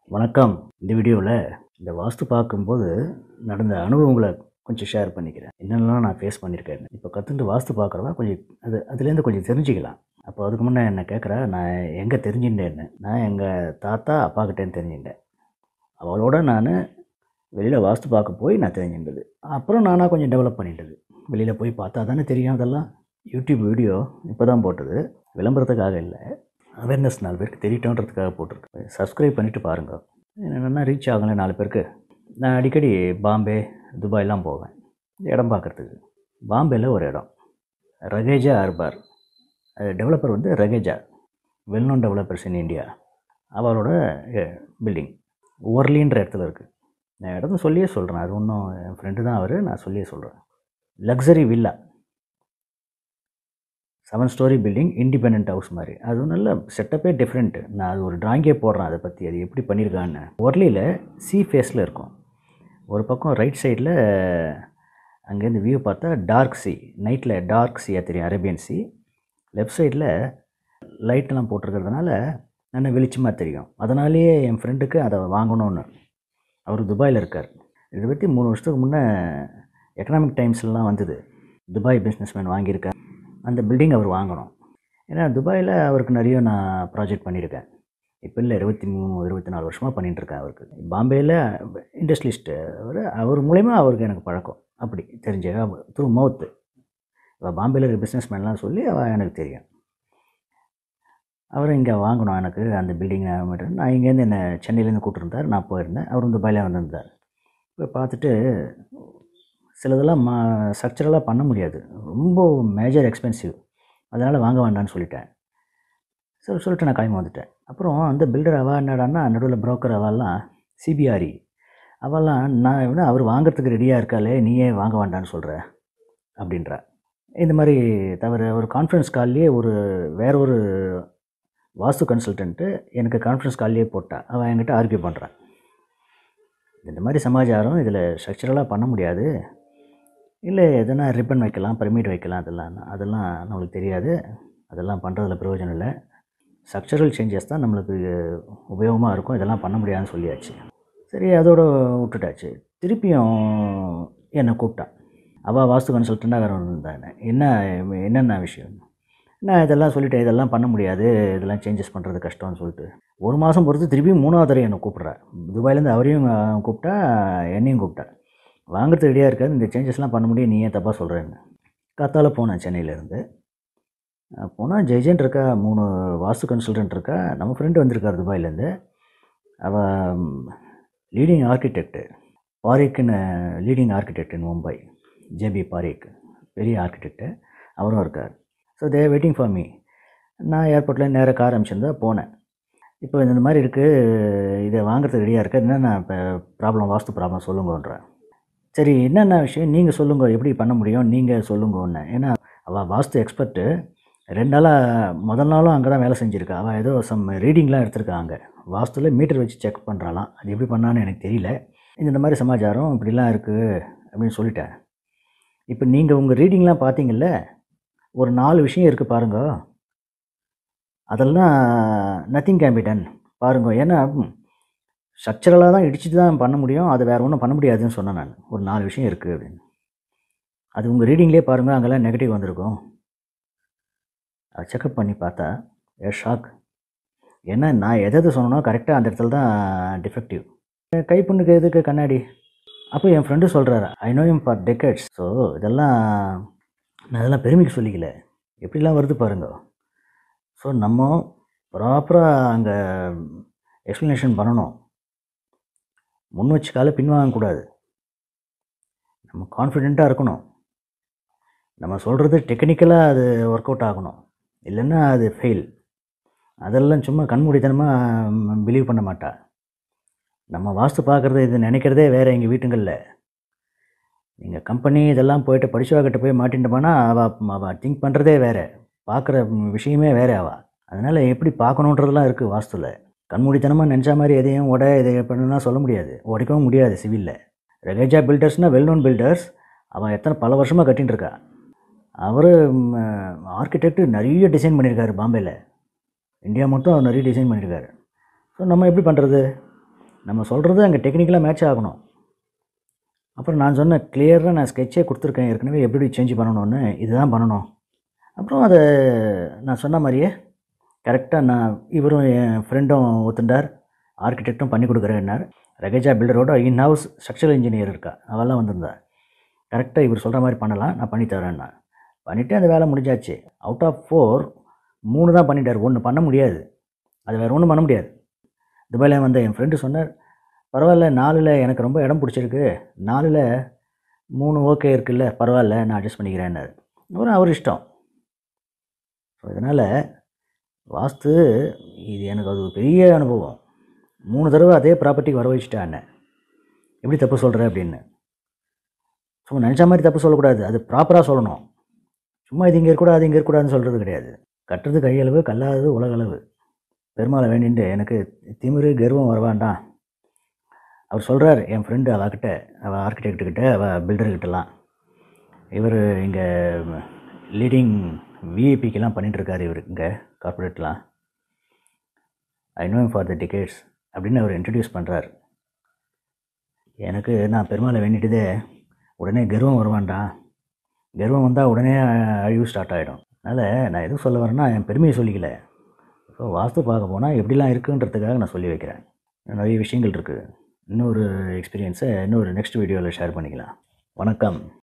வணக்கம் இந்த வீடியோவில் இந்த வாஸ்து பார்க்கும்போது நடந்த அனுபவங்களை கொஞ்சம் ஷேர் பண்ணிக்கிறேன் என்னென்னலாம் நான் ஃபேஸ் பண்ணியிருக்கேன் இப்போ கற்றுட்டு வாஸ்து பார்க்குறவா கொஞ்சம் அது அதுலேருந்து கொஞ்சம் தெரிஞ்சுக்கலாம் அப்போ அதுக்கு முன்னே என்ன கேட்குறா நான் எங்கே தெரிஞ்சுட்டேன்னு நான் எங்கள் தாத்தா அப்பா கிட்டேருந்து தெரிஞ்சுட்டேன் அவளோட நான் வெளியில் வாஸ்து பார்க்க போய் நான் தெரிஞ்சுட்டது அப்புறம் நானாக கொஞ்சம் டெவலப் பண்ணிட்டது வெளியில் போய் பார்த்தா தானே தெரியும் அதெல்லாம் யூடியூப் வீடியோ இப்போ தான் போட்டது விளம்பரத்துக்காக இல்லை அவேர்னஸ் நாலு பேருக்கு தெரியட்டோன்றதுக்காக போட்டிருக்கேன் சப்ஸ்கிரைப் பண்ணிவிட்டு பாருங்கள் என்னென்னா ரீச் ஆகலை நாலு பேருக்கு நான் அடிக்கடி பாம்பே துபாய்லாம் போவேன் இடம் பார்க்குறதுக்கு பாம்பேயில் ஒரு இடம் ரகேஜா அர்பார் அது டெவலப்பர் வந்து Raheja well known developers in India அவரோட பில்டிங் ஒர்லின்ற இடத்துல இருக்குது நான் இடத்த சொல்லியே சொல்கிறேன் அது ஒன்றும் என் ஃப்ரெண்டு தான் அவர் நான் சொல்லியே சொல்கிறேன் luxury villa seven storey building independent house மாதிரி அது நல்ல செட்டப்பே டிஃப்ரெண்ட்டு நான் அது ஒரு ட்ராயிங்கே போடுறேன் அதை பற்றி அது எப்படி பண்ணியிருக்கான்னு ஒர்லியில் சி ஃபேஸில் இருக்கும் ஒரு பக்கம் ரைட் சைடில் அங்கேருந்து வியூ பார்த்தா டார்க் சி நைட்டில் டார்க் சியாக தெரியும் அரேபியன் சி லெஃப்ட் சைடில் லைட்டெல்லாம் போட்டிருக்கிறதுனால நல்லா வெளிச்சமாக தெரியும் அதனாலேயே என் ஃப்ரெண்டுக்கு அதை வாங்கணும்னு அவர் துபாயில் இருக்கார் இதை பற்றி மூணு வருஷத்துக்கு முன்னே எக்கனாமிக் டைம்ஸ்லாம் வந்தது துபாய் பிஸ்னஸ்மேன் வாங்கியிருக்கார் அந்த பில்டிங் அவர் வாங்கணும் ஏன்னா துபாயில் அவருக்கு நிறைய நான் ப்ராஜெக்ட் பண்ணியிருக்கேன் இப்போ இல்லை இருபத்தி மூணு இருபத்தி நாலு வருஷமாக பண்ணிகிட்ருக்கேன் அவருக்கு பாம்பேயில் இண்டஸ்ட்ரியலிஸ்ட்டு அவர் அவர் மூலயமா அவருக்கு எனக்கு பழக்கம் அப்படி தெரிஞ்ச த்ரூ மவுத்து இப்போ பாம்பேயில் இருக்க பிஸ்னஸ் மேன்லாம் சொல்லி அவள் எனக்கு தெரியும் அவர் இங்கே வாங்கணும் எனக்கு அந்த பில்டிங் நான் இங்கேருந்து என்னை சென்னையிலேருந்து கூப்பிட்டுருந்தார் நான் போயிருந்தேன் அவர் துபாயில் வந்திருந்தார் இப்போ பார்த்துட்டு சிலதெல்லாம் மா ஸ்ட்ரக்சரலாக பண்ண முடியாது ரொம்ப மேஜர் எக்ஸ்பென்சிவ் அதனால் வாங்க வேண்டாம்னு சொல்லிட்டேன் சரி சொல்லிட்டு நான் கிளம்பி வந்துட்டேன் அப்புறம் அந்த பில்டர் அவள் என்னடான்னா நடுவில் புரோக்கர் அவெல்லாம் சிபிஆரி அவெல்லாம் நான் வந்து அவர் வாங்குறதுக்கு ரெடியாக இருக்காளே நீயே வாங்க வேண்டான்னு சொல்கிற அப்படின்றா இந்த மாதிரி தவிர ஒரு கான்ஃபரன்ஸ் கால்லேயே ஒரு வேற ஒரு வாஸ்து கன்சல்டன்ட்டு எனக்கு கான்ஃபரன்ஸ் கால்லேயே போட்டா அவள் என்கிட்ட ஆர்கியூ பண்ணுறான் இந்த மாதிரி சமாச்சாரம் இதில் ஸ்ட்ரக்சரலாக பண்ண முடியாது இல்லை எதனா ரிப்பன் வைக்கலாம் பிரமிட் வைக்கலாம் அதெல்லாம் அதெல்லாம் நம்மளுக்கு தெரியாது அதெல்லாம் பண்ணுறதுல பிரயோஜனம் இல்லை ஸ்ட்ரக்சரல் சேஞ்சஸ் தான் நம்மளுக்கு உபயோகமாக இருக்கும் இதெல்லாம் பண்ண முடியாதுன்னு சொல்லியாச்சு சரி அதோட விட்டுட்டாச்சு திருப்பியும் என்னை கூப்பிட்டா அவள் வாஸ்து கன்சல்டண்ட்டாக வேறு இருந்தாங்க என்ன என்னென்ன விஷயம் நான் இதெல்லாம் சொல்லிட்டேன் இதெல்லாம் பண்ண முடியாது இதெல்லாம் சேஞ்சஸ் பண்ணுறது கஷ்டம்னு சொல்லிட்டு ஒரு மாதம் பொறுத்து திருப்பியும் மூணாவது தடவை என்னை கூப்பிட்றா துபாயிலேருந்து அவரையும் கூப்பிட்டா என்னையும் கூப்பிட்டா வாங்குறது ரெடியாக இருக்காது இந்த சேஞ்சஸ்லாம் பண்ண முடியும் நீ ஏன் தப்பாக சொல்கிறேன்னு காத்தால் போனேன் சென்னையிலேருந்து போனால் ஜெய்ஜென்ட் இருக்கா மூணு வாஸ்து கன்சல்டன்ட் இருக்கா நம்ம ஃப்ரெண்டு வந்திருக்கார் துபாயிலேருந்து அவள் லீடிங் ஆர்கிடெக்டு பாரிக்குன்னு leading architect in Mumbai JP Parikh பெரிய ஆர்கிடெக்டு அவரும் இருக்கார் so they waiting for me நான் ஏர்போர்ட்டில் நேராக கார் அமிச்சிருந்தா போனேன் இப்போ இந்த மாதிரி இருக்குது இதை வாங்குறதுக்கு ரெடியாக இருக்க என்னென்ன இப்போ ப்ராப்ளம் வாஸ்து ப்ராப்ளம் சொல்லுங்கன்றேன் சரி என்னென்ன விஷயம் நீங்கள் சொல்லுங்கள் எப்படி பண்ண முடியும் நீங்கள் சொல்லுங்கன்னு ஏன்னா அவள் வாஸ்து எக்ஸ்பர்ட்டு ரெண்டு நாளாக முதல் நாளும் அங்கே தான் வேலை செஞ்சுருக்கா அவள் ஏதோ சம் ரீடிங்லாம் எடுத்திருக்காங்க வாஸ்துவில் மீட்டர் வச்சு செக் பண்ணுறாளாம் அது எப்படி பண்ணான்னு எனக்கு தெரியல இந்த மாதிரி சமாச்சாரம் இப்படிலாம் இருக்குது அப்படின்னு சொல்லிட்டேன் இப்போ நீங்கள் உங்கள் ரீடிங்லாம் பார்த்தீங்கல்ல ஒரு நாலு விஷயம் இருக்குது பாருங்க அதெல்லாம் நத்திங் கேன் பி டன் பாருங்க ஏன்னா ஸ்ட்ரக்சரலாக தான் இடிச்சுட்டு தான் பண்ண முடியும் அது வேறு ஒன்றும் பண்ண முடியாதுன்னு சொன்னேன் நான் ஒரு நாலு விஷயம் இருக்குது அப்படின்னு அது உங்கள் ரீடிங்லேயே பாருங்கள் அங்கெல்லாம் நெகட்டிவ் வந்திருக்கும் அதை செக்கப் பண்ணி பார்த்தா ஏ ஷாக் ஏன்னா நான் எதை எது சொன்னனோ கரெக்டாக அந்த இடத்துல தான் டிஃபெக்டிவ் கைப்புண்ணுக்கு எதுக்கு கண்ணாடி அப்போ என் ஃப்ரெண்டு சொல்கிறாரு I know him for decades so இதெல்லாம் நான் அதெல்லாம் பெருமைக்கு சொல்லிக்கல எப்படிலாம் வருது பாருங்க ஸோ நம்ம ப்ராப்பராக அங்கே எக்ஸ்ப்ளனேஷன் பண்ணணும் முன் வச்சு காலை பின்வாங்கக்கூடாது நம்ம கான்ஃபிடெண்ட்டாக இருக்கணும் நம்ம சொல்கிறது டெக்னிக்கலாக அது ஒர்க் அவுட் ஆகணும் இல்லைன்னா அது ஃபெயில் அதெல்லாம் சும்மா கண்மூடித்தனமாக பிலீவ் பண்ண மாட்டா நம்ம வாஸ்து பார்க்குறது இது நினைக்கிறதே வேறு எங்கள் வீட்டுங்களில் நீங்கள் கம்பெனி இதெல்லாம் போயிட்டு படிச்சவாக்கிட்ட போய் மாட்டின்ட்டோம்னா அவள் அவள் திங்க் பண்ணுறதே வேறு பார்க்குற விஷயமே வேறு அவள் அதனால் எப்படி பார்க்கணுன்றதெல்லாம் இருக்குது வாஸ்துவில் கண்மூடித்தனமாக நினச்ச மாதிரி எதையும் உட இதை பண்ணுன்னா சொல்ல முடியாது உடைக்கவும் முடியாது சிவிலில் ரெகேஜா பில்டர்ஸ்னால் வெல் நோன் பில்டர்ஸ் அவன் எத்தனை பல வருஷமாக கட்டின்னு இருக்கா அவர் ஆர்கிடெக்ட் நிறைய டிசைன் பண்ணியிருக்காரு பாம்பேயில் இந்தியா மட்டும் அவர் நிறைய டிசைன் பண்ணியிருக்காரு ஸோ நம்ம எப்படி பண்ணுறது நம்ம சொல்கிறது அங்கே டெக்னிக்கலாக மேட்ச் ஆகணும் அப்புறம் நான் சொன்ன கிளியராக நான் ஸ்கெட்சே கொடுத்துருக்கேன் ஏற்கனவே எப்படி சேஞ்ச் பண்ணணும்னு இதுதான் பண்ணணும் அப்புறம் அதை நான் சொன்ன மாதிரியே கரெக்டாக நான் இவரும் என் ஃப்ரெண்டும் ஒத்துண்டார் ஆர்கிடெக்டும் பண்ணி கொடுக்குறேன்னார் ரகேஜா பில்டரோட இன் ஹவுஸ் ஸ்ட்ரக்சரல் இன்ஜினியர் இருக்கா அவெல்லாம் வந்திருந்தா கரெக்டாக இவர் சொல்கிற மாதிரி பண்ணலாம் நான் பண்ணி தரேன்னா பண்ணிவிட்டு அந்த வேலை முடிஞ்சாச்சு அவுட் ஆஃப் ஃபோர் மூணு தான் பண்ணிட்டார் ஒன்று பண்ண முடியாது அது வேறு ஒன்றும் பண்ண முடியாது துபாயில் வந்த என் ஃப்ரெண்டு சொன்னார் பரவாயில்ல நாலில் எனக்கு ரொம்ப இடம் பிடிச்சிருக்கு நாலில் மூணு ஓகே இருக்குல்ல பரவாயில்ல நான் அட்ஜஸ்ட் பண்ணிக்கிறேன்னாரு அப்புறம் அவர் இஷ்டம் ஸோ இதனால் வாஸ்து இது எனக்கு அது ஒரு பெரிய அனுபவம் மூணு தடவை அதே ப்ராப்பர்ட்டிக்கு வர வச்சுட்டான் எப்படி தப்பு சொல்கிற அப்படின்னு சும்மா நினச்ச மாதிரி தப்பு சொல்லக்கூடாது அது ப்ராப்பராக சொல்லணும் சும்மா இது இங்கே இருக்கக்கூடாது இங்கே இருக்கக்கூடாதுன்னு சொல்கிறது கிடையாது கட்டுறது கையளவு கல்லாதது உலகளவு பெருமாளை வேண்டின்ட்டு எனக்கு திமிரு கர்வம் வரவாண்டாம் அவர் சொல்கிறார் என் ஃப்ரெண்டு அவகிட்ட அவள் ஆர்கிடெக்ட்டுக்கிட்ட அவள் பில்டர்கிட்டலாம் இவர் இங்கே லீடிங் விஐபிக்கெலாம் பண்ணிகிட்ருக்காரு இவர் இங்கே கார்ப்பரேட்லாம் I know for the tickets அப்படின்னு அவர் இன்ட்ரடியூஸ் பண்ணுறார் எனக்கு நான் பெருமாளை வேண்டிட்டதே உடனே கர்வம் வருவான்டா கர்வம் வந்தால் உடனே அழிவு ஸ்டார்ட் ஆகிடும் அதனால் நான் எதுவும் சொல்ல வரேன்னா என் பெருமையை சொல்லிக்கல ஸோ வாஸ்து பார்க்க போனால் எப்படிலாம் இருக்குன்றதுக்காக நான் சொல்லி வைக்கிறேன் நிறைய விஷயங்கள் இருக்குது இன்னொரு எக்ஸ்பீரியன்ஸை இன்னொரு நெக்ஸ்ட் வீடியோவில் ஷேர் பண்ணிக்கலாம் வணக்கம்